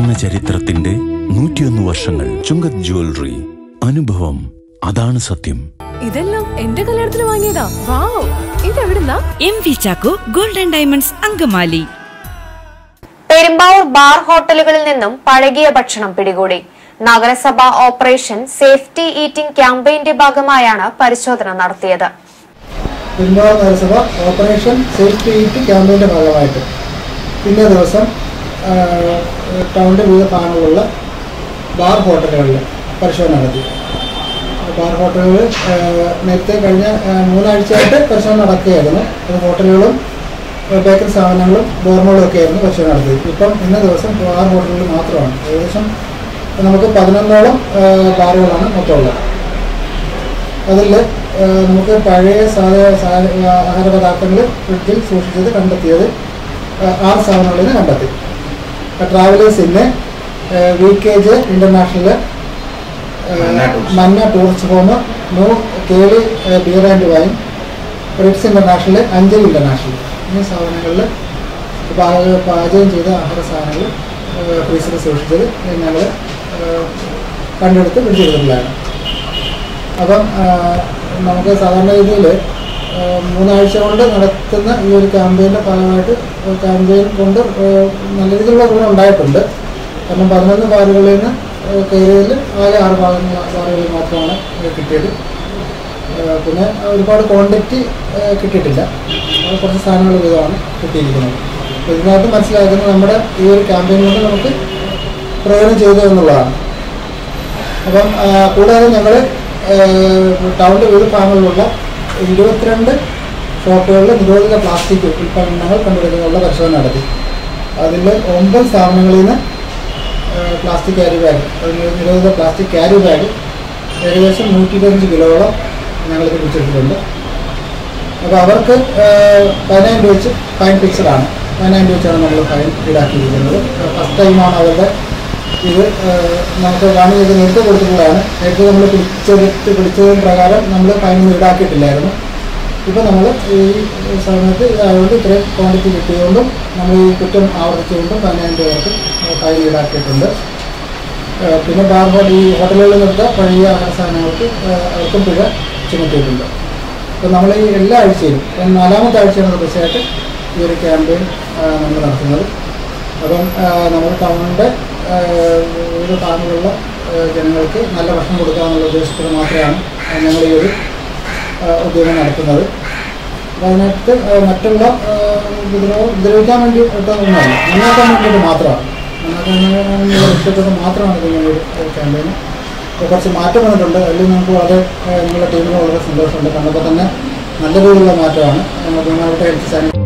സ്വർണ്ണ ചരിത്രത്തിന്റെ നൂറ്റിയൊന്ന് വർഷങ്ങൾ ചുങ്കത് ജ്വല്ലറി അനുഭവം അതാണ് സത്യം ഇതെല്ലാം എന്റെ കല്യാണത്തിന് വാങ്ങിയതാ വാവ് ഇതെവിടുന്നാ M V Chacko golden diamonds Angamaly Perumbavoor bar ഹോട്ടലുകളിൽ നിന്നും പഴകിയ ഭക്ഷണം പിടികൂടി നഗരസഭ ഓപ്പറേഷൻ സേഫ്റ്റി ഈറ്റിംഗ് ക്യാമ്പയിന്റെ ഭാഗമായാണ് പരിശോധന നടത്തിയത് പെരുമ്പാവൂർ നഗരസഭ ഓപ്പറേഷൻ സേഫ്റ്റി ഈറ്റ് ക്യാമ്പയിൻ്റെ ഭാഗമായിട്ട് ഇന്നേ ദിവസം ആ, ടൗണിൻ്റെ വിവിധ ഭാഗങ്ങളിലുള്ള ബാർ ഹോട്ടലുകളിൽ പരിശോധന നടത്തി ബാർ ഹോട്ടലുകൾ ആ, നേരത്തെ കഴിഞ്ഞ ആ, മൂന്നാഴ്ചയായിട്ട് പരിശോധന നടക്കുകയായിരുന്നു അത് ഹോട്ടലുകളും ആ, ബേക്കറി സ്ഥാപനങ്ങളും ഡോർമകളും ഒക്കെ ആയിരുന്നു പരിശോധന നടത്തിയത് ഇപ്പം ഇന്ന ദിവസം ബാർ ഹോട്ടലുകൾ മാത്രമാണ് ഏകദേശം നമുക്ക് പതിനൊന്നോളം ആ, ബാറുകളാണ് മൊത്തമുള്ളത് അതിൽ നമുക്ക് പഴയ സാധന സാ- ആഹാര പദാർത്ഥങ്ങൾ ഫ്രിഡ്ജിൽ സൂക്ഷിച്ചത് കണ്ടെത്തിയത് ആ, ആറ് സ്ഥാപനങ്ങളിൽ നിന്ന് കണ്ടെത്തി ട്രാവലേഴ്സ് ഇന്ന് V K J international Manna tourist home നൂ കേളി ബിയർ ആൻഡ് വൈൻ റിപ്സ് ഇൻ്റർനാഷണൽ അഞ്ചൽ ഇൻ്റർനാഷണൽ എന്നീ സ്ഥാപനങ്ങളിൽ പാചക പാചകം ചെയ്ത ആഹാര സാധനങ്ങൾ ഫ്രീസറിൽ സൂക്ഷിച്ചത് ഞങ്ങൾ കണ്ടെടുത്ത് പിടിച്ചെടുത്തിട്ടുള്ളതാണ് അപ്പം ആ, നമുക്ക് സാധാരണ രീതിയിൽ മൂന്നാഴ്ച കൊണ്ട് നടത്തുന്ന ഈ ഒരു ക്യാമ്പയിൻ്റെ ഭാഗമായിട്ട് ക്യാമ്പയിൻ കൊണ്ട് ആ, നല്ല രീതിയിലുള്ള ഗുണം ഉണ്ടായിട്ടുണ്ട് കാരണം പതിനൊന്ന് ബാറുകളിൽ നിന്ന് കയറിയതിൽ ആകെ ആറ് ഭാഗങ്ങൾ ബാറുകളിൽ മാത്രമാണ് കിട്ടിയത് ആ, പിന്നെ ഒരുപാട് ക്വാണ്ടിറ്റി കിട്ടിയിട്ടില്ല അത് കുറച്ച് സാധനങ്ങൾ വീതമാണ് കിട്ടിയിരിക്കുന്നത് അപ്പോൾ ഇതിനകത്ത് മനസ്സിലാക്കുന്നത് നമ്മുടെ ഈ ഒരു ക്യാമ്പയിൻ കൊണ്ട് നമുക്ക് പ്രയോജനം ചെയ്തു എന്നുള്ളതാണ് അപ്പം ആ, കൂടാതെ ഞങ്ങൾ ടൗണിൻ്റെ വിവിധ ഭാഗങ്ങളിലുള്ള ഇരുപത്തിരണ്ട് ഷോപ്പുകളിൽ നിരോധിത പ്ലാസ്റ്റിക് ഉൽപ്പന്നങ്ങൾ കണ്ടുപിടിക്കാനുള്ള പരിശോധന നടത്തി അതിൽ ഒമ്പത് സ്ഥാപനങ്ങളിൽ നിന്ന് പ്ലാസ്റ്റിക് ക്യാരി ബാഗ് അതിന് നിരോധിത പ്ലാസ്റ്റിക് ക്യാരി ബാഗ് ഏകദേശം നൂറ്റി ഇരുപത്തഞ്ച് കിലോളം ഞങ്ങളിത് പിടിച്ചെടുത്തിട്ടുണ്ട് അപ്പോൾ അവർക്ക് പതിനായിരം രൂപ വെച്ച് ഫൈൻ ഫിക്സഡ് ആണ് പതിനായിരം രൂപ വെച്ചാണ് നമ്മൾ ഫൈൻ ഈടാക്കിയിരിക്കുന്നത് ഫസ്റ്റ് ടൈമാണ് അവരുടെ ഇത് ഏഹ്, നമുക്ക് വാണിജ്യ നേരത്തെ കൊടുത്തിട്ടുള്ളതാണ് നേരത്തെ നമ്മൾ പിടിച്ചെടുത്ത് പിടിച്ചതിന് പ്രകാരം നമ്മൾ ഫൈനൊന്നും ഈടാക്കിയിട്ടില്ലായിരുന്നു ഇപ്പോൾ നമ്മൾ ഈ സമയത്ത് ഇതായതുകൊണ്ട് ഇത്രയും ക്വാണ്ടിറ്റി കിട്ടിയതുകൊണ്ടും നമ്മൾ ഈ കുറ്റം ആവർത്തിച്ചുകൊണ്ടും പതിനായിരം രൂപ ഫൈൻ ഈടാക്കിയിട്ടുണ്ട് ഏഹ്, പിന്നെ ബാർ ഹോട്ടൽ ഈ ഹോട്ടലുകളിൽ നിർത്ത പഴയ ആഹാര സാധനങ്ങൾക്ക് ഏഹ്, അവർക്കും പിഴ ചുമത്തിയിട്ടുണ്ട് അപ്പോൾ നമ്മൾ ഈ എല്ലാ ആഴ്ചയിലും ഇപ്പം നാലാമത്തെ ആഴ്ചയാണ് തുടർച്ചയായിട്ട് ഈ ഒരു ക്യാമ്പയിൻ നമ്മൾ നടത്തുന്നത് അപ്പം ആ, നമ്മുടെ ടൗണിൻ്റെ വിവിധ ഭാഗങ്ങളിലുള്ള ആ, ജനങ്ങൾക്ക് നല്ല ഭക്ഷണം കൊടുക്കാമെന്നുള്ള ഉദ്ദേശത്തോടെ മാത്രമാണ് ഞങ്ങൾ ഈ ഒരു ആ, ഉദ്യമം നടത്തുന്നത് അപ്പോൾ അതിനകത്ത് ആ, മറ്റുള്ള ആ, ഉപദ്രവം ഉപദ്രവിക്കാൻ വേണ്ടി ഒന്നുമല്ല നന്നാക്കാൻ വേണ്ടിയിട്ട് മാത്രമാണ് നന്നാക്കാൻ ലക്ഷ്യത്തോടെ മാത്രമാണ് ഇതിങ്ങനെ ഒരു ക്യാമ്പയിൻ അപ്പോൾ കുറച്ച് മാറ്റം വന്നിട്ടുണ്ട് അതിൽ നമുക്ക് വളരെ ആ, നിങ്ങളുടെ ടീമിന് വളരെ സന്തോഷമുണ്ട് കണ്ടപ്പോൾ തന്നെ നല്ല രീതിയിലുള്ള മാറ്റമാണ് നമ്മുടെ ഹെൽത്ത് സാനിറ്ററി